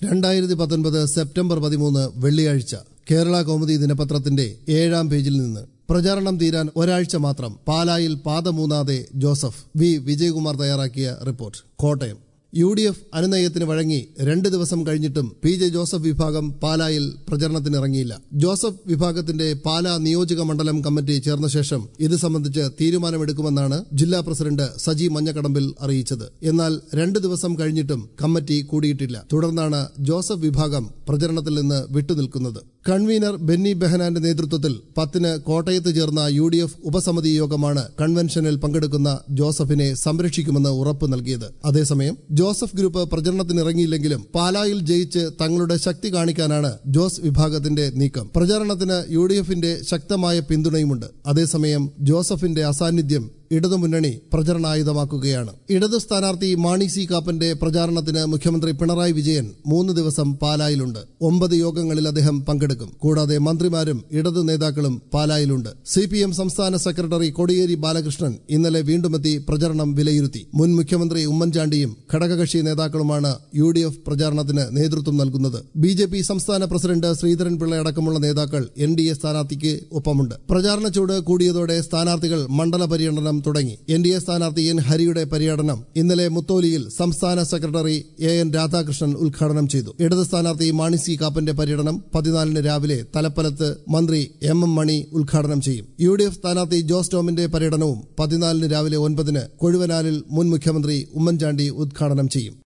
രണ്ടായിരത്തി പത്തൊൻപത് സെപ്റ്റംബർ പതിമൂന്ന് വെള്ളിയാഴ്ച കേരള കൗമുദി ദിനപത്രത്തിന്റെ ഏഴാം പേജിൽ നിന്ന് പ്രചാരണം തീരാൻ ഒരാഴ്ച മാത്രം പാലായിൽ പാദമൂന്നാതെ ജോസഫ് വി വിജയകുമാർ തയ്യാറാക്കിയ report Kottayam U D F അനുനയത്തിന് വഴങ്ങി രണ്ട് ദിവസം കഴിഞ്ഞിട്ടും പി ജെ ജോസഫ് വിഭാഗം പാലായിൽ പ്രചരണത്തിനിറങ്ങിയില്ല ജോസഫ് വിഭാഗത്തിന്റെ പാലാ നിയോജക മണ്ഡലം കമ്മിറ്റി ചേർന്ന ശേഷം ഇത് സംബന്ധിച്ച് തീരുമാനമെടുക്കുമെന്നാണ് ജില്ലാ പ്രസിഡന്റ് സജി മഞ്ഞക്കടമ്പിൽ അറിയിച്ചത് എന്നാൽ രണ്ട് ദിവസം കഴിഞ്ഞിട്ടും കമ്മിറ്റി കൂടിയിട്ടില്ല തുടർന്നാണ് ജോസഫ് വിഭാഗം പ്രചരണത്തിൽ നിന്ന് വിട്ടുനിൽക്കുന്നത് കൺവീനർ ബെന്നി ബെഹനാന്റെ നേതൃത്വത്തിൽ പത്തിന് കോട്ടയത്ത് ചേർന്ന യു ഡി എഫ് ഉപസമിതി യോഗമാണ് കൺവെൻഷനിൽ പങ്കെടുക്കുന്ന ജോസഫിനെ സംരക്ഷിക്കുമെന്ന് ഉറപ്പ് നൽകിയത് അതേസമയം ജോസഫ് ഗ്രൂപ്പ് പ്രചരണത്തിനിറങ്ങിയില്ലെങ്കിലും പാലായിൽ ജയിച്ച് തങ്ങളുടെ ശക്തി കാണിക്കാനാണ് ജോസ് വിഭാഗത്തിന്റെ നീക്കം പ്രചാരണത്തിന് യു ഡി എഫിന്റെ ശക്തമായ പിന്തുണയുമുണ്ട് അതേസമയം ജോസഫിന്റെ അസാന്നിധ്യം ഇടതുമുന്നണി പ്രചരണായുധമാക്കുകയാണ് ഇടതു സ്ഥാനാർത്ഥി മാണി സി കാപ്പന്റെ പ്രചാരണത്തിന് മുഖ്യമന്ത്രി പിണറായി വിജയൻ മൂന്ന് ദിവസം പാലായിലുണ്ട് ഒമ്പത് യോഗങ്ങളിൽ അദ്ദേഹം പങ്കെടുക്കും കൂടാതെ മന്ത്രിമാരും ഇടതു നേതാക്കളും പാലായിലുണ്ട് സി പി എം സംസ്ഥാന സെക്രട്ടറി കോടിയേരി ബാലകൃഷ്ണൻ ഇന്നലെ വീണ്ടുമെത്തി പ്രചരണം വിലയിരുത്തി മുൻ മുഖ്യമന്ത്രി ഉമ്മൻചാണ്ടിയും ഘടകകക്ഷി നേതാക്കളുമാണ് യു ഡി എഫ് പ്രചാരണത്തിന് നേതൃത്വം നൽകുന്നത് ബി ജെ പി സംസ്ഥാന പ്രസിഡന്റ് ശ്രീധരൻപിള്ള അടക്കമുള്ള നേതാക്കൾ എൻ ഡി എ സ്ഥാനാർത്ഥിക്ക് ഒപ്പമുണ്ട് പ്രചാരണ ചൂട് കൂടിയതോടെ സ്ഥാനാർത്ഥികൾ മണ്ഡല പര്യടനം തുടങ്ങി എൻ ഡി എ സ്ഥാനാർത്ഥി എൻ ഹരിയുടെ പര്യടനം ഇന്നലെ മുത്തോലിയിൽ സംസ്ഥാന സെക്രട്ടറി എ എൻ രാധാകൃഷ്ണൻ ഉദ്ഘാടനം ചെയ്തു ഇടത് സ്ഥാനാർത്ഥി മാണി സി കാപ്പന്റെ പര്യടനം പതിനാലിന് രാവിലെ തലപ്പലത്ത് മന്ത്രി എം എം മണി ഉദ്ഘാടനം ചെയ്യും യു ഡി എഫ് സ്ഥാനാർത്ഥി ജോസ് ടോമിന്റെ പര്യടനവും പതിനാലിന് രാവിലെ ഒൻപതിന് കൊഴുവനാലിൽ മുൻ മുഖ്യമന്ത്രി ഉമ്മൻചാണ്ടി ഉദ്ഘാടനം ചെയ്യും